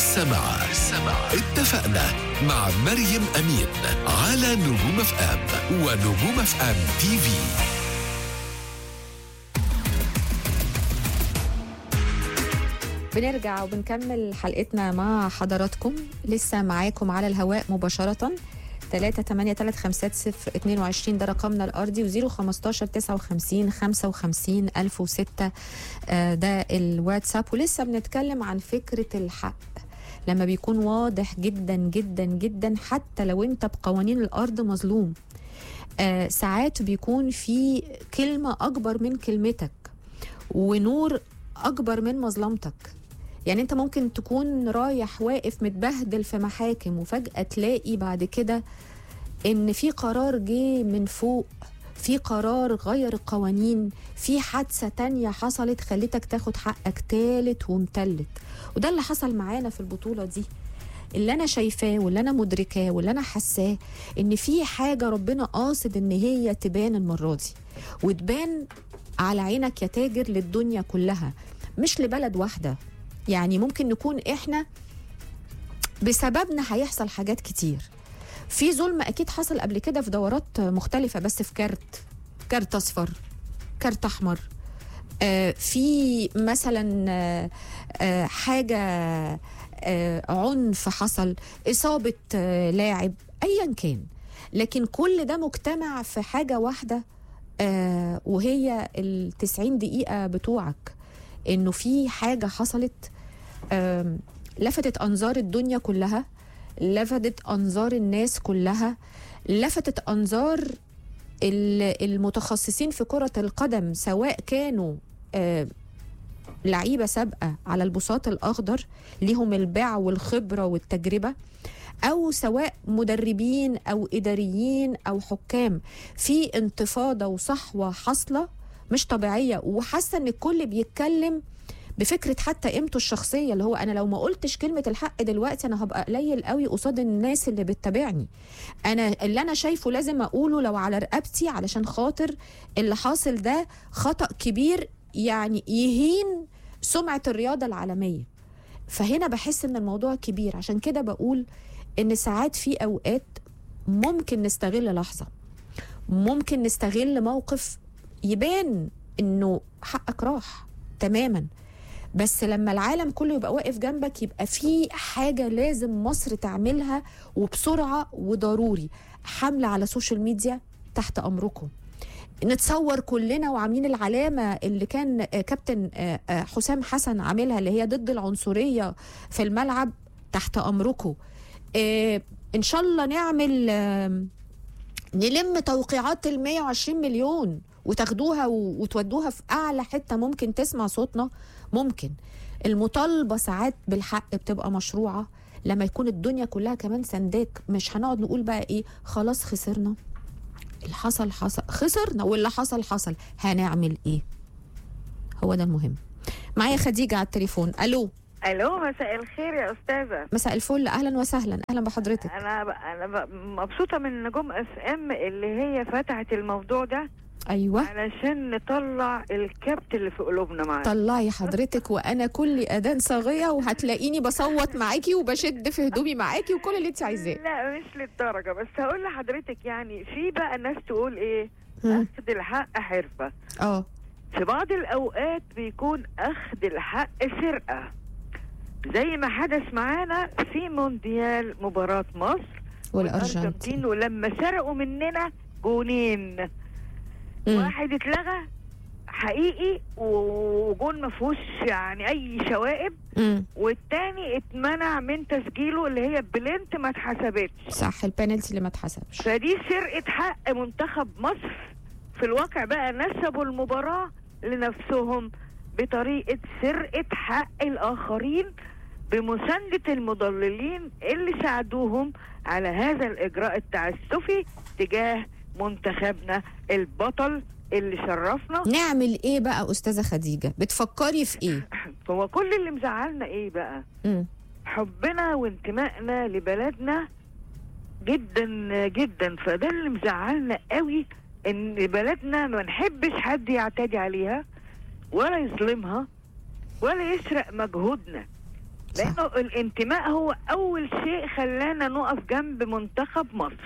لسه مع اتفقنا مع مريم أمين على نجوم اف ام ونجوم اف ام تي في بنرجع وبنكمل حلقتنا مع حضراتكم لسه معاكم على الهواء مباشرة 3 8 3 5 0 22 ده رقمنا الارضي و 015 59 55 1006 آه، ده الواتساب ولسه بنتكلم عن فكرة الحق لما بيكون واضح جدا جدا جدا حتى لو انت بقوانين الارض مظلوم آه، ساعات بيكون في كلمة اكبر من كلمتك ونور اكبر من مظلمتك يعني انت ممكن تكون رايح واقف متبهدل في محاكم وفجأة تلاقي بعد كده ان في قرار جه من فوق في قرار غير القوانين في حادثة تانية حصلت خلتك تاخد حقك تالت ومتلت وده اللي حصل معانا في البطولة دي اللي انا شايفاه واللي انا مدركاه واللي انا حاساه ان في حاجة ربنا قاصد ان هي تبان المرة دي وتبان على عينك يا تاجر للدنيا كلها مش لبلد واحدة يعني ممكن نكون احنا بسببنا هيحصل حاجات كتير في ظلم اكيد حصل قبل كده في دورات مختلفه بس في كارت كارت اصفر كارت احمر آه في مثلا آه آه حاجه آه عنف حصل اصابه آه لاعب ايا كان لكن كل ده مجتمع في حاجه واحده آه وهي ال 90 دقيقه بتوعك انه في حاجه حصلت آم، لفتت انظار الدنيا كلها لفتت انظار الناس كلها لفتت انظار ال- المتخصصين في كرة القدم سواء كانوا آه، لعيبة سابقة على البساط الأخضر ليهم الباع والخبرة والتجربة أو سواء مدربين أو إداريين أو حكام في انتفاضة وصحوة حاصلة مش طبيعية وحاسة إن الكل بيتكلم بفكره حتى قيمته الشخصيه اللي هو انا لو ما قلتش كلمه الحق دلوقتي انا هبقى قليل قوي قصاد الناس اللي بتتابعني انا اللي انا شايفه لازم اقوله لو على رقبتي علشان خاطر اللي حاصل ده خطا كبير يعني يهين سمعه الرياضه العالميه فهنا بحس ان الموضوع كبير عشان كده بقول ان ساعات في اوقات ممكن نستغل لحظه ممكن نستغل موقف يبان انه حقك راح تماما بس لما العالم كله يبقى واقف جنبك يبقى في حاجة لازم مصر تعملها وبسرعة وضروري حملة على السوشيال ميديا تحت أمركم نتصور كلنا وعاملين العلامة اللي كان آه، كابتن آه، آه، حسام حسن عاملها اللي هي ضد العنصرية في الملعب تحت أمركم آه، إن شاء الله نعمل آم، نلم توقيعات ال 120 مليون وتاخدوها و- وتودوها في اعلى حته ممكن تسمع صوتنا ممكن المطالبه ساعات بالحق بتبقى مشروعه لما يكون الدنيا كلها كمان سنداك مش هنقعد نقول بقى ايه خلاص خسرنا اللي حصل حصل خسرنا واللي حصل حصل هنعمل ايه هو ده المهم معايا خديجه على التليفون الو الو مساء الخير يا استاذه مساء الفل اهلا وسهلا اهلا بحضرتك انا ب... انا ب... مبسوطه من نجوم اف ام اللي هي فتحت الموضوع ده ايوه علشان نطلع الكبت اللي في قلوبنا معانا طلعي حضرتك وانا كل اذان صاغيه وهتلاقيني بصوت معاكي وبشد في هدومي معاكي وكل اللي انت عايزاه لا مش للدرجه بس هقول لحضرتك يعني في بقى ناس تقول ايه مم. اخذ الحق حرفه اه في بعض الاوقات بيكون اخذ الحق سرقه زي ما حدث معانا في مونديال مباراه مصر والارجنتين ولما سرقوا مننا جونين مم. واحد اتلغى حقيقي وجون ما فيهوش يعني اي شوائب مم. والتاني اتمنع من تسجيله اللي هي بلنت ما اتحسبتش صح البنالتي اللي ما اتحسبش فدي سرقه حق منتخب مصر في الواقع بقى نسبوا المباراه لنفسهم بطريقه سرقه حق الاخرين بمسانده المضللين اللي ساعدوهم على هذا الاجراء التعسفي تجاه منتخبنا البطل اللي شرفنا نعمل ايه بقى استاذه خديجه بتفكري في ايه هو كل اللي مزعلنا ايه بقى مم. حبنا وانتمائنا لبلدنا جدا جدا فده اللي مزعلنا قوي ان بلدنا ما نحبش حد يعتدي عليها ولا يظلمها ولا يسرق مجهودنا صح. لانه الانتماء هو اول شيء خلانا نقف جنب منتخب مصر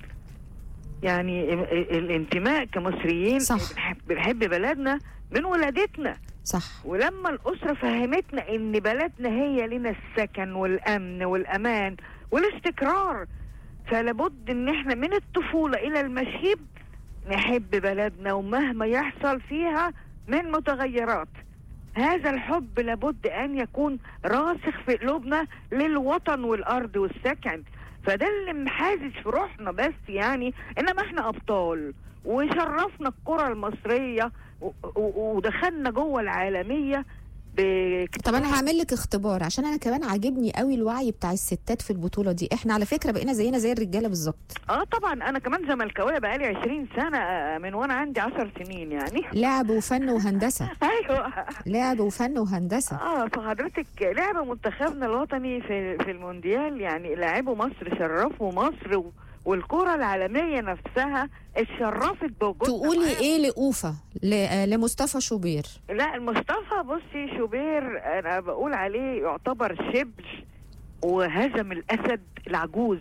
يعني ال- ال- الانتماء كمصريين صح. بنحب, بنحب بلدنا من ولادتنا صح ولما الأسرة فهمتنا إن بلدنا هي لنا السكن والأمن والأمان والاستقرار فلابد إن إحنا من الطفولة إلى المشيب نحب بلدنا ومهما يحصل فيها من متغيرات هذا الحب لابد أن يكون راسخ في قلوبنا للوطن والأرض والسكن فده اللي محازز في روحنا بس يعني إنما إحنا أبطال وشرفنا الكرة المصرية و- و- ودخلنا جوه العالمية ب- طب انا هعمل لك اختبار عشان انا كمان عاجبني قوي الوعي بتاع الستات في البطوله دي احنا على فكره بقينا زينا زي الرجاله بالظبط اه طبعا انا كمان زملكاويه بقالي 20 سنه آه، من وانا عندي 10 سنين يعني لعب وفن وهندسه ايوه لعب وفن وهندسه اه فحضرتك لعب منتخبنا الوطني في في المونديال يعني لاعبوا مصر شرفوا مصر و- والكرة العالمية نفسها اتشرفت بوجودنا تقولي معاهم. ايه لأوفا ل- آه، لمصطفى شوبير لا المصطفى بصي شوبير انا بقول عليه يعتبر شبل وهزم الاسد العجوز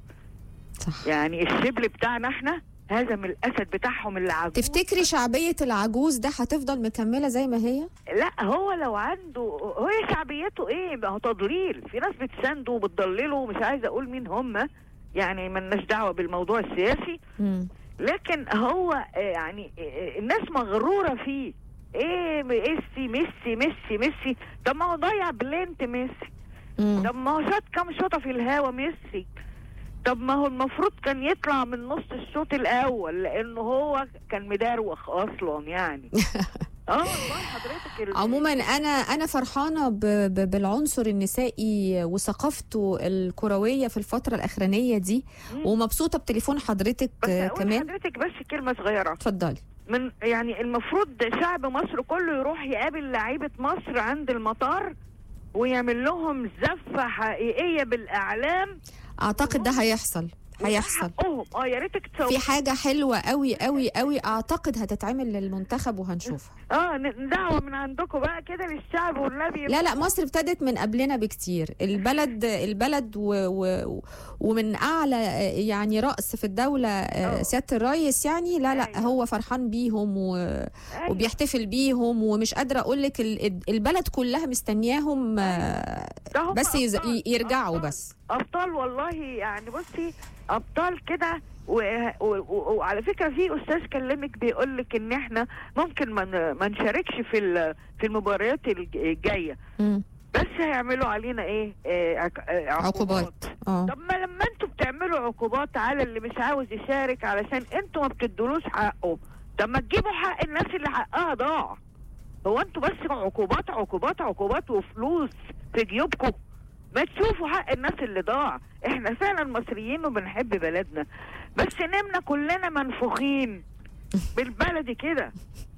صح يعني الشبل بتاعنا احنا هزم الاسد بتاعهم العجوز تفتكري شعبية العجوز ده هتفضل مكملة زي ما هي؟ لا هو لو عنده هو شعبيته ايه ما هو تضليل في ناس بتسانده وبتضلله ومش عايزه اقول مين هم يعني ملناش دعوه بالموضوع السياسي مم. لكن هو آه، يعني آه، الناس مغروره فيه ايه ميسي ميسي ميسي ميسي طب ما هو ضيع بلنت ميسي مم. طب ما هو شاط كام شوطه في الهوا ميسي طب ما هو المفروض كان يطلع من نص الشوط الاول لانه هو كان مدروخ اصلا يعني اه والله حضرتك ال- عموما انا انا فرحانه ب... ب... بالعنصر النسائي وثقافته الكرويه في الفتره الاخرانيه دي مم. ومبسوطه بتليفون حضرتك بس آه، اقول كمان لحضرتك بس كلمه صغيره اتفضلي من يعني المفروض شعب مصر كله يروح يقابل لعيبه مصر عند المطار ويعمل لهم زفه حقيقيه بالاعلام اعتقد ده هيحصل وده هيحصل حقهم اه يا ريتك تصور في حاجه حلوه قوي قوي قوي اعتقد هتتعمل للمنتخب وهنشوفها اه ن- دعوه من عندكم بقى كده للشعب والنبي لا لا مصر ابتدت من قبلنا بكتير البلد البلد و و ومن اعلى آه، يعني راس في الدوله آه، أه. سياده الرئيس يعني لا لا أيوة. هو فرحان بيهم و أيوة. وبيحتفل بيهم ومش قادره اقول لك ال- البلد كلها مستنياهم آه، ده هم بس يز- أبطال. يرجعوا أبطال. بس ابطال والله يعني بصي ابطال كده و- و- و- وعلى فكره في استاذ كلمك بيقول لك ان احنا ممكن ما ن- ما نشاركش في ال- في المباريات الج- الجايه مم. بس هيعملوا علينا ايه آه، عق- آه، عقوبات اه طب ما لما انتوا بتعملوا عقوبات على اللي مش عاوز يشارك علشان انتوا ما بتدولوش حقه طب ما تجيبوا حق الناس اللي حقها ضاع هو انتوا بس عقوبات عقوبات عقوبات وفلوس في جيوبكم ما تشوفوا حق الناس اللي ضاع احنا فعلا مصريين وبنحب بلدنا بس نمنا كلنا منفوخين بالبلدي كده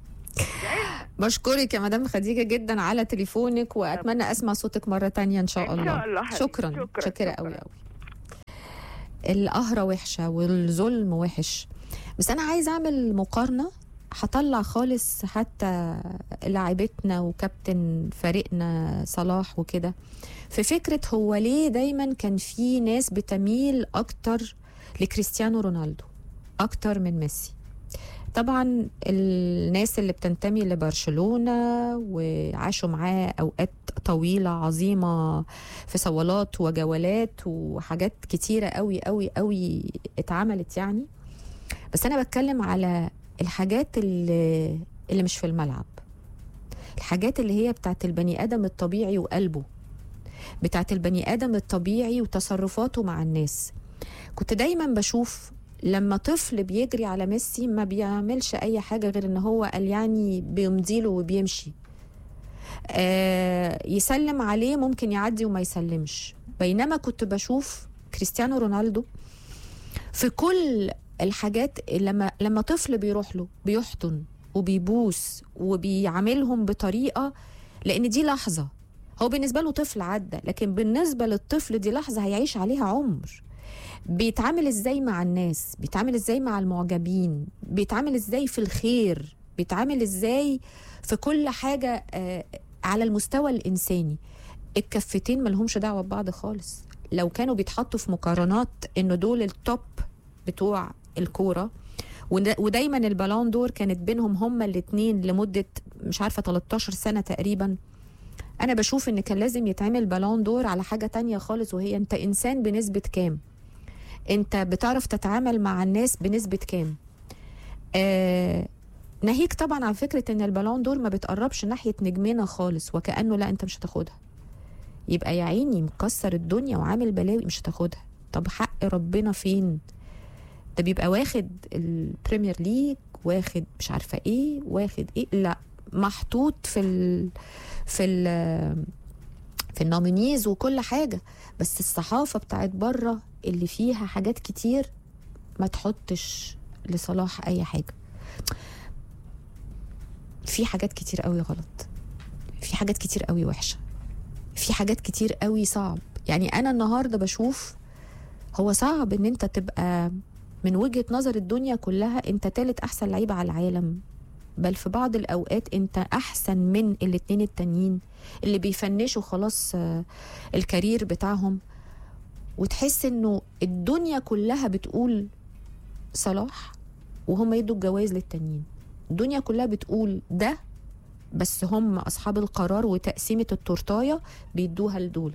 بشكرك يا مدام خديجه جدا على تليفونك واتمنى اسمع صوتك مره تانية ان شاء إن الله شاء الله حبيبي. شكرا شكراً، شكرا شكراً. قوي قوي القهرة وحشة والظلم وحش بس أنا عايزة أعمل مقارنة هطلع خالص حتى لاعبتنا وكابتن فريقنا صلاح وكده في فكرة هو ليه دايما كان في ناس بتميل أكتر لكريستيانو رونالدو أكتر من ميسي طبعا الناس اللي بتنتمي لبرشلونة وعاشوا معاه أوقات طويلة عظيمة في صولات وجولات وحاجات كتيرة قوي قوي قوي اتعملت يعني بس أنا بتكلم على الحاجات اللي, اللي مش في الملعب الحاجات اللي هي بتاعت البني آدم الطبيعي وقلبه بتاعت البني آدم الطبيعي وتصرفاته مع الناس كنت دايما بشوف لما طفل بيجري على ميسي ما بيعملش أي حاجة غير إن هو قال يعني بيمضيله وبيمشي آه يسلم عليه ممكن يعدي وما يسلمش بينما كنت بشوف كريستيانو رونالدو في كل الحاجات لما لما طفل بيروح له بيحضن وبيبوس وبيعاملهم بطريقه لان دي لحظه هو بالنسبه له طفل عدى لكن بالنسبه للطفل دي لحظه هيعيش عليها عمر بيتعامل ازاي مع الناس بيتعامل ازاي مع المعجبين بيتعامل ازاي في الخير بيتعامل ازاي في كل حاجه آه، على المستوى الانساني الكفتين ملهمش دعوه ببعض خالص لو كانوا بيتحطوا في مقارنات انه دول التوب بتوع الكوره ودا- ودايما البالون دور كانت بينهم هما الاثنين لمده مش عارفه 13 سنه تقريبا انا بشوف ان كان لازم يتعمل بالون دور على حاجه تانية خالص وهي انت انسان بنسبه كام انت بتعرف تتعامل مع الناس بنسبه كام آه ناهيك طبعا عن فكره ان البالون دور ما بتقربش ناحيه نجمنا خالص وكانه لا انت مش هتاخدها يبقى يا عيني مكسر الدنيا وعامل بلاوي مش هتاخدها طب حق ربنا فين ده بيبقى واخد البريمير ليج واخد مش عارفه ايه واخد ايه لا محطوط في ال في ال في النومينيز وكل حاجه بس الصحافه بتاعت بره اللي فيها حاجات كتير ما تحطش لصلاح اي حاجه في حاجات كتير قوي غلط في حاجات كتير قوي وحشه في حاجات كتير قوي صعب يعني انا النهارده بشوف هو صعب ان انت تبقى من وجهة نظر الدنيا كلها انت تالت احسن لعيبة على العالم بل في بعض الاوقات انت احسن من الاتنين التانيين اللي بيفنشوا خلاص آه، الكارير بتاعهم وتحس انه الدنيا كلها بتقول صلاح وهم يدوا الجوائز للتانيين الدنيا كلها بتقول ده بس هم اصحاب القرار وتقسيمه التورتايه بيدوها لدول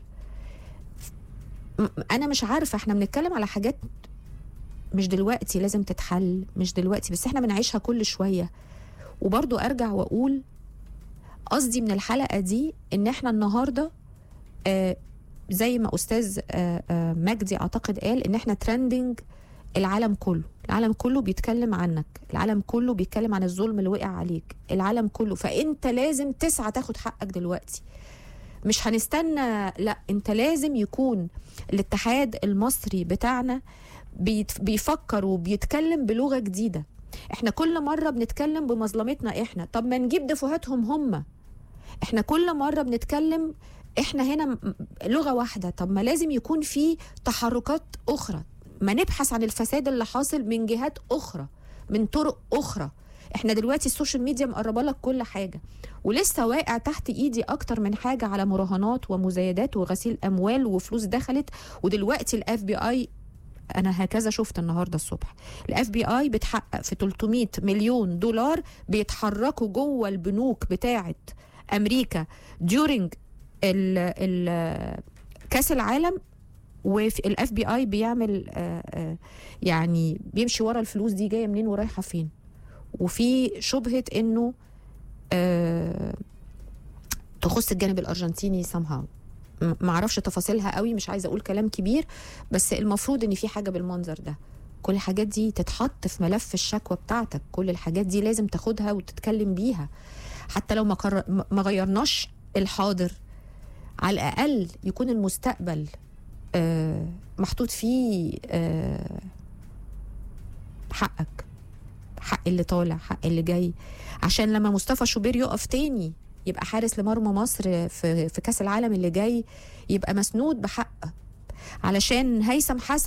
م- انا مش عارفه احنا بنتكلم على حاجات مش دلوقتي لازم تتحل مش دلوقتي بس احنا بنعيشها كل شويه وبرضو ارجع واقول قصدي من الحلقه دي ان احنا النهارده آه زي ما استاذ آه آه مجدي اعتقد قال ان احنا ترندنج العالم كله العالم كله بيتكلم عنك العالم كله بيتكلم عن الظلم اللي وقع عليك العالم كله فانت لازم تسعى تاخد حقك دلوقتي مش هنستنى لا انت لازم يكون الاتحاد المصري بتاعنا بيت- بيفكر وبيتكلم بلغه جديده احنا كل مره بنتكلم بمظلمتنا احنا طب ما نجيب دفوهاتهم هم احنا كل مره بنتكلم احنا هنا م- لغه واحده طب ما لازم يكون في تحركات اخرى ما نبحث عن الفساد اللي حاصل من جهات اخرى من طرق اخرى احنا دلوقتي السوشيال ميديا مقربه لك كل حاجه ولسه واقع تحت ايدي اكتر من حاجه على مراهنات ومزايدات وغسيل اموال وفلوس دخلت ودلوقتي الاف بي اي انا هكذا شفت النهارده الصبح الاف بي اي بتحقق في 300 مليون دولار بيتحركوا جوه البنوك بتاعه امريكا ديورنج ال ال كاس العالم وفي الاف بي اي بيعمل آه، آه، يعني بيمشي ورا الفلوس دي جايه منين ورايحه فين وفي شبهه انه آه، تخص الجانب الارجنتيني somehow م- معرفش تفاصيلها قوي مش عايزه اقول كلام كبير بس المفروض ان في حاجه بالمنظر ده كل الحاجات دي تتحط في ملف الشكوى بتاعتك كل الحاجات دي لازم تاخدها وتتكلم بيها حتى لو ما, قرر... ما- ما غيرناش الحاضر على الاقل يكون المستقبل آه محطوط فيه آه حقك حق اللي طالع حق اللي جاي عشان لما مصطفى شوبير يقف تاني يبقى حارس لمرمى مصر في في كاس العالم اللي جاي يبقى مسنود بحق علشان هيثم حسن